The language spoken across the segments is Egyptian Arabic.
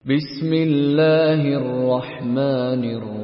بسم الله الرحمن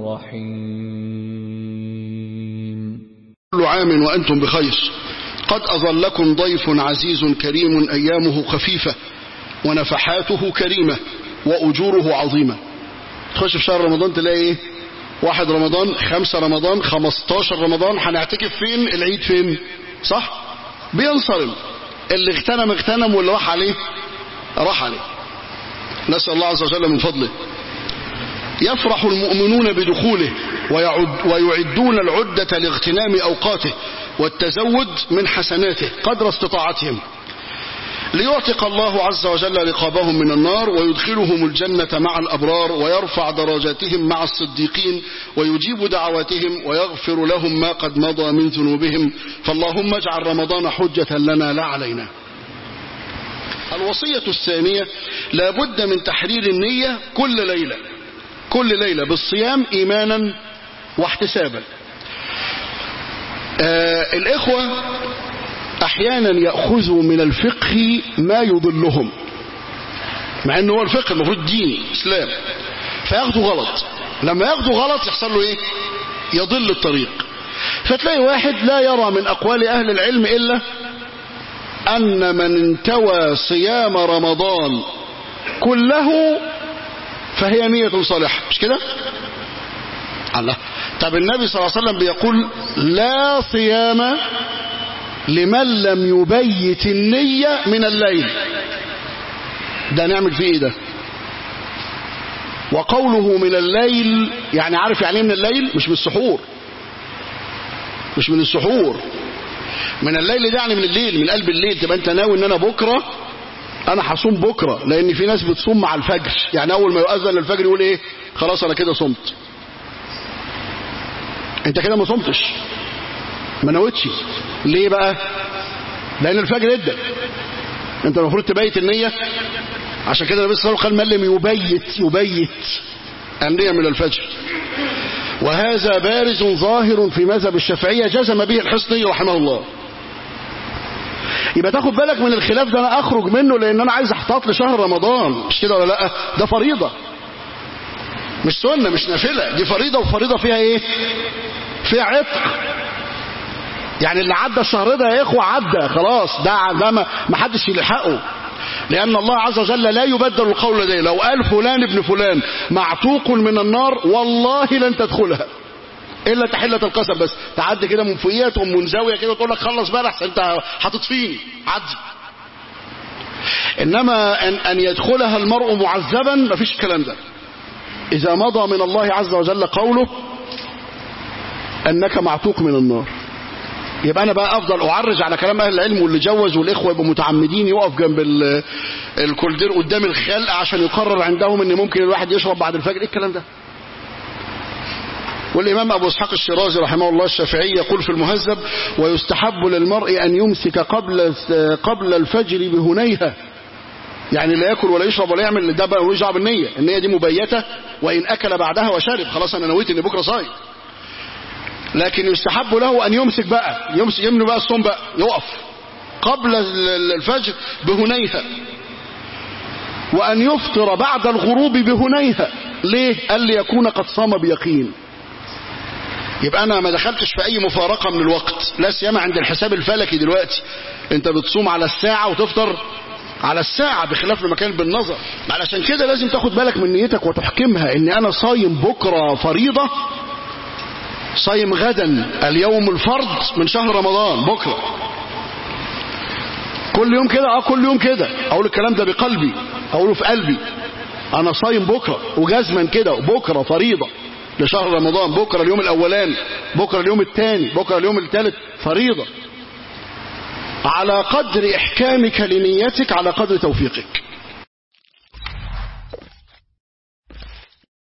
الرحيم كل عام وأنتم بخير قد أظلكم ضيف عزيز كريم أيامه خفيفة ونفحاته كريمة وأجوره عظيمة تخش في شهر رمضان تلاقي ايه واحد رمضان خمسة رمضان خمستاشر رمضان هنعتكف فين العيد فين صح بينصرم اللي اغتنم اغتنم واللي راح عليه راح عليه نسأل الله عز وجل من فضله يفرح المؤمنون بدخوله ويعد ويعدون العدة لاغتنام أوقاته والتزود من حسناته قدر استطاعتهم ليعتق الله عز وجل رقابهم من النار ويدخلهم الجنة مع الأبرار ويرفع درجاتهم مع الصديقين ويجيب دعواتهم ويغفر لهم ما قد مضى من ذنوبهم فاللهم اجعل رمضان حجة لنا لا علينا الوصية الثانية لابد من تحرير النية كل ليلة كل ليلة بالصيام إيمانا واحتسابا آه الإخوة أحيانا يأخذوا من الفقه ما يضلهم مع أنه هو الفقه المفروض دين إسلام فياخدوا غلط لما ياخدوا غلط يحصل له إيه يضل الطريق فتلاقي واحد لا يرى من أقوال أهل العلم إلا أن من انتوى صيام رمضان كله فهي نية صالحة مش كده الله طب النبي صلى الله عليه وسلم بيقول لا صيام لمن لم يبيت النية من الليل ده نعمل فيه ايه ده وقوله من الليل يعني عارف يعني من الليل مش من السحور مش من السحور من الليل ده يعني من الليل من قلب الليل تبقى انت ناوي ان انا بكرة انا هصوم بكرة لان في ناس بتصوم مع الفجر يعني اول ما يؤذن الفجر يقول ايه خلاص انا كده صمت انت كده ما صمتش ما نويتش ليه بقى لان الفجر ادى انت المفروض تبيت النية عشان كده النبي صلى الله عليه وسلم قال ملم يبيت يبيت النية من الفجر وهذا بارز ظاهر في مذهب الشافعية جزم به الحصني رحمه الله يبقى تاخد بالك من الخلاف ده انا اخرج منه لان انا عايز احتاط لشهر رمضان مش كده ولا لا ده فريضة مش سنة مش نافلة دي فريضة وفريضة فيها ايه فيها عتق يعني اللي عدى الشهر ده يا اخوة عدى خلاص ده ده ما حدش يلحقه لأن الله عز وجل لا يبدل القول لديه لو قال فلان ابن فلان معتوق من النار والله لن تدخلها إلا تحلة القسم بس تعدي كده من فوقيها تقوم منزوية كده وتقول لك خلص بقى احسن انت هتطفيني عدي إنما أن, أن يدخلها المرء معذبا مفيش الكلام ده إذا مضى من الله عز وجل قوله أنك معتوق من النار يبقى انا بقى افضل اعرج على كلام اهل العلم واللي جوز والاخوه يبقوا متعمدين يقف جنب الكولدير قدام الخلق عشان يقرر عندهم ان ممكن الواحد يشرب بعد الفجر ايه الكلام ده والامام ابو اسحاق الشيرازي رحمه الله الشافعي يقول في المهذب ويستحب للمرء ان يمسك قبل قبل الفجر بهنيها يعني لا ياكل ولا يشرب ولا يعمل ده بقى ملوش دعوه بالنيه النيه دي مبيته وان اكل بعدها وشرب خلاص انا نويت ان بكره صايم لكن يستحب له أن يمسك بقى يمسك يمني بقى الصوم بقى يقف قبل الفجر بهنيها وأن يفطر بعد الغروب بهنيها ليه؟ قال لي يكون قد صام بيقين يبقى أنا ما دخلتش في أي مفارقة من الوقت لا سيما عند الحساب الفلكي دلوقتي أنت بتصوم على الساعة وتفطر على الساعة بخلاف لما كان بالنظر علشان كده لازم تاخد بالك من نيتك وتحكمها ان انا صايم بكرة فريضة صايم غدا اليوم الفرض من شهر رمضان بكرة كل يوم كده اه كل يوم كده اقول الكلام ده بقلبي اقوله في قلبي انا صايم بكرة وجزما كده بكرة فريضة لشهر رمضان بكرة اليوم الاولاني بكرة اليوم الثاني بكرة اليوم الثالث فريضة على قدر احكامك لنيتك على قدر توفيقك